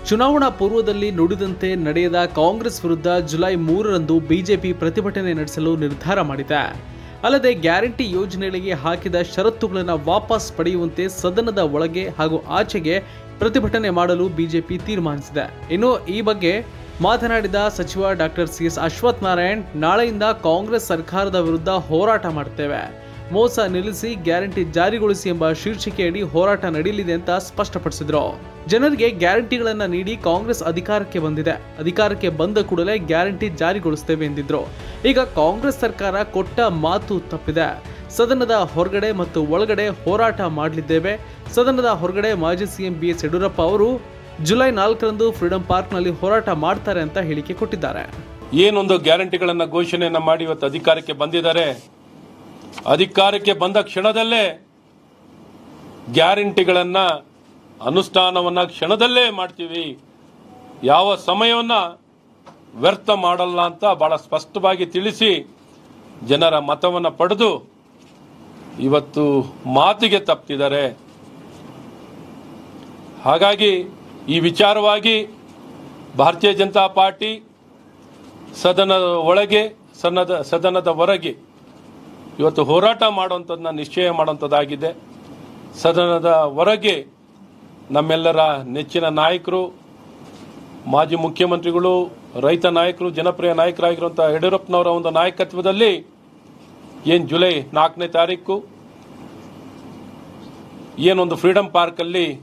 ಚುನಾವಣಾ ಪೂರ್ವದಲ್ಲಿ ನುಡಿದಂತೆ ನಡೆಯದ ಕಾಂಗ್ರೆಸ್ ವಿರುದ್ಧ ಜುಲೈ ಮೂರರಂದು ಬಿಜೆಪಿ ಪ್ರತಿಭಟನೆ ನಡೆಸಲು ನಿರ್ಧಾರ ಮಾಡಿದೆ ಅಲ್ಲದೆ ಗ್ಯಾರಂಟಿ ಯೋಜನೆಗಳಿಗೆ ಹಾಕಿದ ಷರತ್ತುಗಳನ್ನು ವಾಪಸ್ ಪಡೆಯುವಂತೆ ಸದನದ ಒಳಗೆ ಹಾಗೂ ಆಚೆಗೆ ಪ್ರತಿಭಟನೆ ಮಾಡಲು ಬಿಜೆಪಿ ತೀರ್ಮಾನಿಸಿದೆ ಇನ್ನು ಈ ಬಗ್ಗೆ ಮಾತನಾಡಿದ ಸಚಿವ doctor C S Ashwath Narayan ನಾಳೆಯಿಂದ ಕಾಂಗ್ರೆಸ್ ಸರ್ಕಾರದ ವಿರುದ್ಧ ಹೋರಾಟ ಮಾಡ್ತೇವೆ ಮೋಸ ನಿಲ್ಲಿಸಿ ಗ್ಯಾರಂಟಿ ಜಾರಿಗೊಳಿಸಿ ಎಂಬ ಶೀರ್ಷಿಕೆಯಡಿ ಹೋರಾಟ ನಡೆಯಲಿದೆ ಅಂತ ಸ್ಪಷ್ಟಪಡಿಸಿದ್ರು ಜನರಿಗೆ ಗ್ಯಾರಂಟಿಗಳನ್ನ ನೀಡಿ ಕಾಂಗ್ರೆಸ್ ಅಧಿಕಾರಕ್ಕೆ ಬಂದಿದೆ ಅಧಿಕಾರಕ್ಕೆ ಬಂದ ಕೂಡಲೇ ಗ್ಯಾರಂಟಿ ಜಾರಿಗೊಳಿಸ್ತೇವೆ ಎಂದಿದ್ರು ಈಗ ಕಾಂಗ್ರೆಸ್ ಸರ್ಕಾರ ಕೊಟ್ಟ ಮಾತು ತಪ್ಪಿದೆ ಸದನದ ಹೊರಗಡೆ ಮತ್ತು ಒಳಗಡೆ ಹೋರಾಟ ಮಾಡಲಿದ್ದೇವೆ ಸದನದ ಹೊರಗಡೆ ಮಾಜಿ ಸಿಎಂ ಬಿ ಎಸ್ ಯಡಿಯೂರಪ್ಪ ಅವರು ಜುಲೈ ನಾಲ್ಕರಂದು ಫ್ರೀಡಂ ಪಾರ್ಕ್ನಲ್ಲಿ ಹೋರಾಟ ಮಾಡ್ತಾರೆ ಅಂತ ಹೇಳಿಕೆ ಕೊಟ್ಟಿದ್ದಾರೆ ಏನೊಂದು ಗ್ಯಾರಂಟಿಗಳನ್ನ ಘೋಷಣೆಯನ್ನ ಮಾಡಿ ಇವತ್ತು ಅಧಿಕಾರಕ್ಕೆ ಬಂದಿದ್ದಾರೆ ಅಧಿಕಾರಕ್ಕೆ ಬಂದ ಕ್ಷಣದಲ್ಲೇ ಗ್ಯಾರಂಟಿಗಳನ್ನ ಅನುಷ್ಠಾನವನ್ನ ಕ್ಷಣದಲ್ಲೇ ಮಾಡ್ತೀವಿ ಯಾವ ಸಮಯವನ್ನ ವ್ಯರ್ಥ ಮಾಡಲ್ಲ ಅಂತ ಬಹಳ ಸ್ಪಷ್ಟವಾಗಿ ತಿಳಿಸಿ ಜನರ ಮತವನ್ನ ಪಡೆದು ಇವತ್ತು ಮಾತಿಗೆ ತಪ್ಪಿದ್ದಾರೆ ಹಾಗಾಗಿ ಈ ವಿಚಾರವಾಗಿ ಭಾರತೀಯ ಜನತಾ ಪಾರ್ಟಿ ಸದನದ ಒಳಗೆ ಸದನದ ಸದನದ ಹೊರಗೆ ಇವತ್ತು ಹೋರಾಟ ಮಾಡುವಂಥದ್ದನ್ನ ನಿಶ್ಚಯ ಮಾಡುವಂಥದ್ದಾಗಿದೆ ಸದನದ ಹೊರಗೆ ನಮ್ಮೆಲ್ಲರ ನೆಚ್ಚಿನ ನಾಯಕರು ಮಾಜಿ ಮುಖ್ಯಮಂತ್ರಿಗಳು ರೈತ ನಾಯಕರು ಜನಪ್ರಿಯ ನಾಯಕರಾಗಿರುವಂಥ ಯಡಿಯೂರಪ್ಪನವರ ಒಂದು ನಾಯಕತ್ವದಲ್ಲಿ ಏನು ಜುಲೈ ನಾಲ್ಕನೇ ತಾರೀಕು ಏನೊಂದು ಫ್ರೀಡಂ ಪಾರ್ಕಲ್ಲಿ